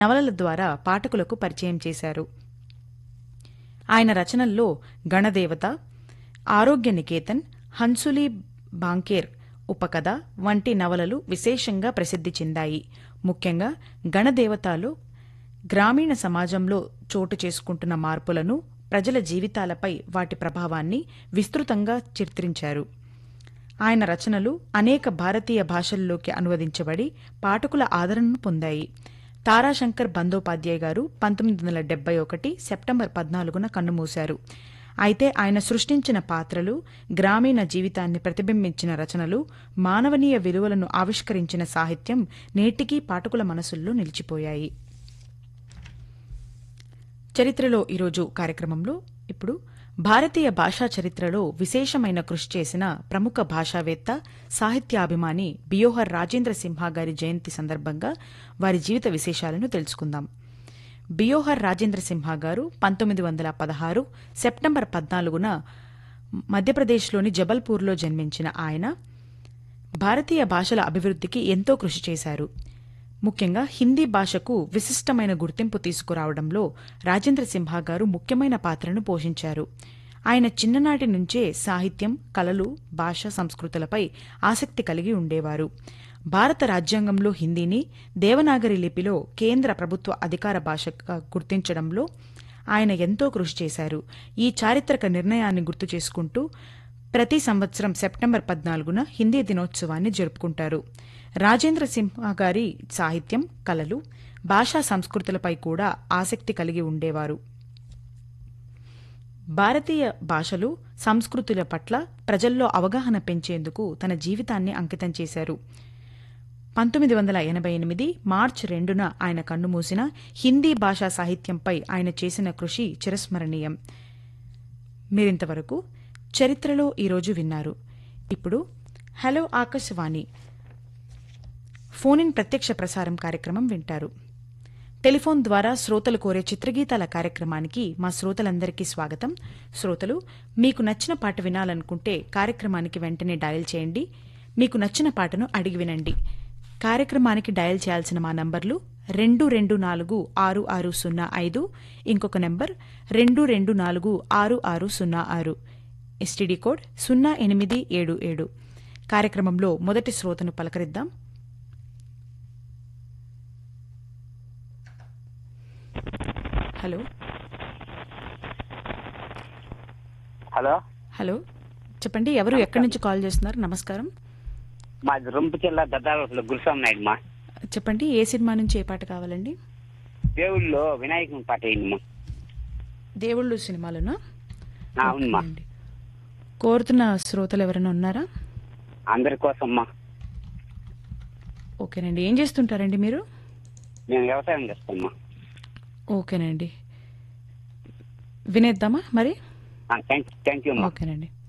నవలల ద్వారా పాఠకులకు పరిచయం చేశారు ఆయన రచనల్లో గణదేవత ఆరోగ్య నికేతన్ హన్సులి బాంకేర్ ఉపకథ వంటి నవలలు విశేషంగా ప్రసిద్ధి చెందాయి ముఖ్యంగా గణదేవతలో గ్రామీణ సమాజంలో చోటు చేసుకుంటున్న మార్పులను ప్రజల జీవితాలపై వాటి ప్రభావాన్ని విస్తృతంగా చిత్రించారు ఆయన రచనలు అనేక భారతీయ భాషల్లోకి అనువదించబడి పాఠకుల ఆదరణను పొందాయి తారాశంకర్ బందోపాధ్యాయ్ గారు పంతొమ్మిది వందల డెబ్బై ఒకటి సెప్టెంబర్ పద్నాలుగున కన్నుమూశారు అయితే ఆయన సృష్టించిన పాత్రలు గ్రామీణ జీవితాన్ని ప్రతిబింబించిన రచనలు మానవనీయ విలువలను ఆవిష్కరించిన సాహిత్యం నేటికీ పాఠకుల మనసుల్లో నిలిచిపోయాయి చరిత్రలో ఈరోజు కార్యక్రమంలో ఇప్పుడు భారతీయ భాషా చరిత్రలో విశేషమైన కృషి చేసిన ప్రముఖ భాషావేత్త సాహిత్యాభిమాని బియోహర్ రాజేంద్ర సింహ గారి జయంతి సందర్భంగా వారి జీవిత విశేషాలను తెలుసుకుందాం బియోహర్ రాజేంద్ర సింహ గారు పంతొమ్మిది వందల పదహారు సెప్టెంబర్ పద్నాలుగున మధ్యప్రదేశ్లోని జబల్పూర్లో జన్మించిన ఆయన భారతీయ భాషల అభివృద్ధికి ఎంతో కృషి చేశారు ముఖ్యంగా హిందీ భాషకు విశిష్టమైన గుర్తింపు తీసుకురావడంలో రాజేంద్ర సింహ గారు ముఖ్యమైన పాత్రను పోషించారు ఆయన చిన్ననాటి నుంచే సాహిత్యం కళలు భాష సంస్కృతులపై ఆసక్తి కలిగి ఉండేవారు భారత రాజ్యాంగంలో హిందీని దేవనాగరి లిపిలో కేంద్ర ప్రభుత్వ అధికార భాషగా గుర్తించడంలో ఆయన ఎంతో కృషి చేశారు ఈ చారిత్రక నిర్ణయాన్ని గుర్తు చేసుకుంటూ ప్రతి సంవత్సరం సెప్టెంబర్ పద్నాలుగున హిందీ దినోత్సవాన్ని జరుపుకుంటారు రాజేంద్ర సింహ గారి సాహిత్యం కళలు భాషా సంస్కృతులపై కూడా ఆసక్తి కలిగి ఉండేవారు భారతీయ భాషలు సంస్కృతుల పట్ల ప్రజల్లో అవగాహన పెంచేందుకు తన జీవితాన్ని అంకితం చేశారు పంతొమ్మిది వందల ఎనభై ఎనిమిది మార్చి రెండున ఆయన కన్నుమూసిన హిందీ భాషా సాహిత్యంపై ఆయన చేసిన కృషి చిరస్మరణీయం మీరింతవరకు చరిత్రలో ఈరోజు విన్నారు ఇప్పుడు హలో ఆకాశవాణి ఫోన్ ఇన్ ప్రత్యక్ష ప్రసారం కార్యక్రమం వింటారు టెలిఫోన్ ద్వారా శ్రోతలు కోరే చిత్రగీతాల కార్యక్రమానికి మా శ్రోతలందరికీ స్వాగతం శ్రోతలు మీకు నచ్చిన పాట వినాలనుకుంటే కార్యక్రమానికి వెంటనే డయల్ చేయండి మీకు నచ్చిన పాటను అడిగి వినండి కార్యక్రమానికి డయల్ చేయాల్సిన మా నంబర్లు రెండు రెండు నాలుగు ఆరు ఆరు సున్నా ఐదు ఇంకొక నెంబర్ రెండు రెండు నాలుగు ఆరు ఆరు సున్నా ఆరు ఎస్టీడీ కోడ్ సున్నా ఎనిమిది ఏడు ఏడు కార్యక్రమంలో మొదటి శ్రోతను పలకరిద్దాం హలో హలో హలో చెప్పండి ఎవరు ఎక్కడి నుంచి కాల్ చేస్తున్నారు నమస్కారం మాది రొంపు జిల్లా దద్దాల గురుస్వామి నాయుడు మా చెప్పండి ఏ సినిమా నుంచి ఏ పాట కావాలండి దేవుళ్ళలో వినాయకుని పాట అయింది మా దేవుళ్ళు సినిమాలోనా ఆ, అవును మా ఓకేనండి. కోరుతున్న శ్రోతలు ఎవరైనా ఉన్నారా అందరి కోసం మా ఓకేనండి ఏం చేస్తుంటారండి మీరు మేము వ్యవసాయం చేస్తాం మా ఓకేనండి వినేద్దామా మరి థ్యాంక్ థ్యాంక్ యూ మా ఓకేనండి